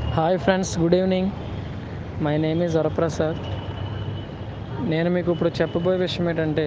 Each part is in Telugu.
hi friends good evening my name is Varaprasad నేను మీకు ఇప్పుడు చెప్పబోయే విషయం ఏంటంటే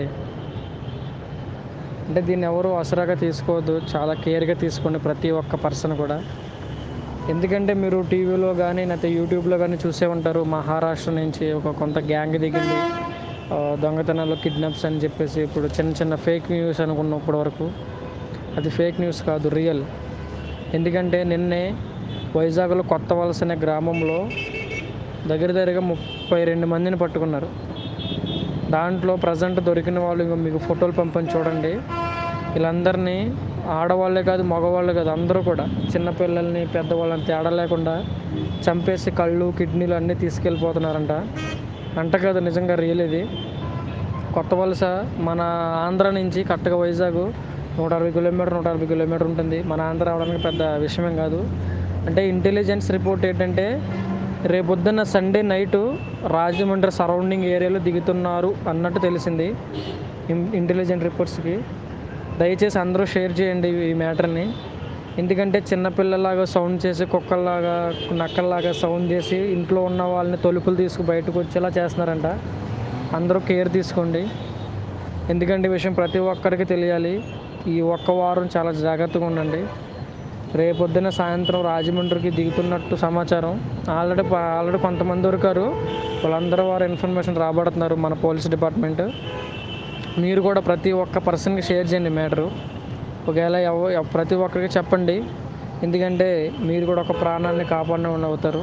అంటే దీన్ని ఎవరు అసరాగా తీసుకోవద్దు చాలా కేర్గా తీసుకోండి ప్రతి ఒక్క పర్సన్ కూడా ఎందుకంటే మీరు టీవీలో కానీ లేకపోతే యూట్యూబ్లో కానీ చూసే ఉంటారు మహారాష్ట్ర నుంచి ఒక కొంత గ్యాంగ్ దిగింది ఆ, దొంగతనాలు కిడ్నాప్స్ అని చెప్పేసి ఇప్పుడు చిన్న చిన్న ఫేక్ న్యూస్ అనుకున్నాం ఇప్పటి వరకు అది ఫేక్ న్యూస్ కాదు రియల్ ఎందుకంటే నిన్నే వైజాగ్లో కొత్త వలస అనే గ్రామంలో దగ్గర దగ్గరగా ముప్పై రెండు మందిని పట్టుకున్నారు దాంట్లో ప్రజెంట్ దొరికిన వాళ్ళు ఇంకో మీకు ఫోటోలు పంపని చూడండి వీళ్ళందరినీ ఆడవాళ్ళే కాదు మగవాళ్ళే కాదు అందరూ కూడా చిన్నపిల్లల్ని పెద్దవాళ్ళని తేడా లేకుండా చంపేసి కళ్ళు కిడ్నీలు అన్నీ తీసుకెళ్ళిపోతున్నారంట అంట కాదు నిజంగా రియల్ ఇది కొత్త వలస మన ఆంధ్ర నుంచి కరెక్ట్గా వైజాగ్ నూట అరవై కిలోమీటర్ నూట అరవై కిలోమీటర్ ఉంటుంది మన ఆంధ్ర రావడానికి పెద్ద విషయమేం కాదు అంటే ఇంటెలిజెన్స్ రిపోర్ట్ ఏంటంటే రేపొద్దున్న సండే నైటు రాజమండ్రి సరౌండింగ్ ఏరియాలో దిగుతున్నారు అన్నట్టు తెలిసింది ఇన్- ఇంటెలిజెంట్ రిపోర్ట్స్కి దయచేసి అందరూ షేర్ చేయండి ఈ మ్యాటర్ని ఎందుకంటే చిన్నపిల్లలాగా సౌండ్ చేసి కుక్కల్లాగా నక్కల్లాగా సౌండ్ చేసి ఇంట్లో ఉన్న వాళ్ళని తలుపులు తీసుకు బయటకు వచ్చేలా చేస్తున్నారంట అందరూ కేర్ తీసుకోండి ఎందుకంటే ఈ విషయం ప్రతి ఒక్కరికి తెలియాలి ఈ ఒక్క వారం చాలా జాగ్రత్తగా ఉండండి రేపొద్దున సాయంత్రం రాజమండ్రికి దిగుతున్నట్టు సమాచారం ఆల్రెడీ ప- ఆల్రెడీ కొంతమంది దొరికారు వాళ్ళందరూ వారు ఇన్ఫర్మేషన్ రాబడుతున్నారు మన పోలీస్ డిపార్ట్మెంట్ మీరు కూడా ప్రతి ఒక్క పర్సన్కి షేర్ చేయండి మ్యాటరు ఒకవేళ ఎవ ఎవ- ప్రతి ఒక్కరికి చెప్పండి ఎందుకంటే మీరు కూడా ఒక ప్రాణాన్ని కాపాడిన వాళ్ళు అవుతారు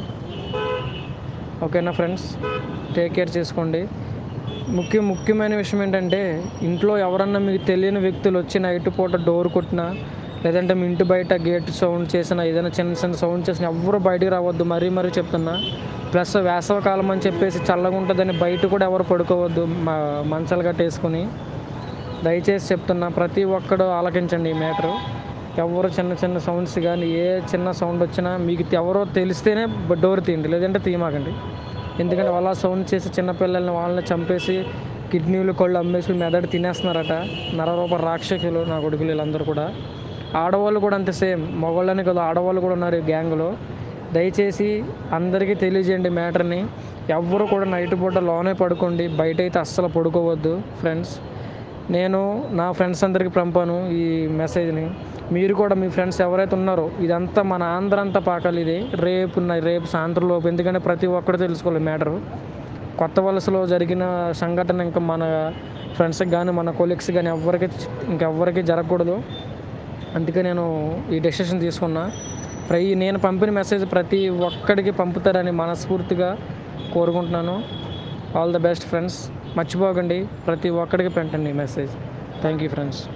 ఓకేనా ఫ్రెండ్స్ టేక్ కేర్ చేసుకోండి ముఖ్య ముఖ్యమైన విషయం ఏంటంటే ఇంట్లో ఎవరన్నా మీకు తెలియని వ్యక్తులు వచ్చి నైట్ పూట డోర్ కొట్టినా లేదంటే మీ ఇంటి బయట గేట్ సౌండ్ చేసినా ఏదైనా చిన్న చిన్న సౌండ్ చేసినా ఎవ్వరు బయటికి రావద్దు మరీ మరీ చెప్తున్నా ప్లస్ వేసవకాలం అని చెప్పేసి చల్లగా ఉంటుందని బయట కూడా ఎవరు పడుకోవద్దు మా మంచాలు కట్టేసుకొని దయచేసి చెప్తున్నా ప్రతి ఒక్కడు ఆలకించండి ఈ మ్యాటరు ఎవరు చిన్న చిన్న సౌండ్స్ కానీ ఏ చిన్న సౌండ్ వచ్చినా మీకు ఎవరో తెలిస్తేనే డోర్ తీయండి లేదంటే తీయమాకండి ఎందుకంటే వాళ్ళ సౌండ్ చేసి చిన్నపిల్లల్ని వాళ్ళని చంపేసి కిడ్నీలు కళ్ళు అమ్మేసి మెదడు తినేస్తున్నారట నరరూప రాక్షసులు నా కొడుకులు వీళ్ళందరూ కూడా ఆడవాళ్ళు కూడా అంతే సేమ్ మగవాళ్ళని కదా ఆడవాళ్ళు కూడా ఉన్నారు ఈ గ్యాంగ్లో దయచేసి అందరికీ తెలియజేయండి మ్యాటర్ని ఎవ్వరు కూడా నైట్ పూట లోనే పడుకోండి బయట అయితే అస్సలు పడుకోవద్దు ఫ్రెండ్స్ నేను నా ఫ్రెండ్స్ అందరికీ పంపాను ఈ మెసేజ్ని మీరు కూడా మీ ఫ్రెండ్స్ ఎవరైతే ఉన్నారో ఇదంతా మన ఆంధ్ర అంతా పాకాలి ఇది రేపు న- రేపు సాయంత్రం లోపు ఎందుకంటే ప్రతి ఒక్కరు తెలుసుకోవాలి మ్యాటరు కొత్త వలసలో జరిగిన సంఘటన ఇంకా మన ఫ్రెండ్స్కి కానీ మన కొలీగ్స్ కానీ ఎవరికి ఇంకెవ్వరికి జరగకూడదు అందుకే నేను ఈ డెసిషన్ తీసుకున్నా ప్రతి నేను పంపిన మెసేజ్ ప్రతి ఒక్కడికి పంపుతారని మనస్ఫూర్తిగా కోరుకుంటున్నాను ఆల్ ద బెస్ట్ ఫ్రెండ్స్ మర్చిపోకండి ప్రతి ఒక్కడికి పెట్టండి ఈ మెసేజ్ థ్యాంక్ యూ ఫ్రెండ్స్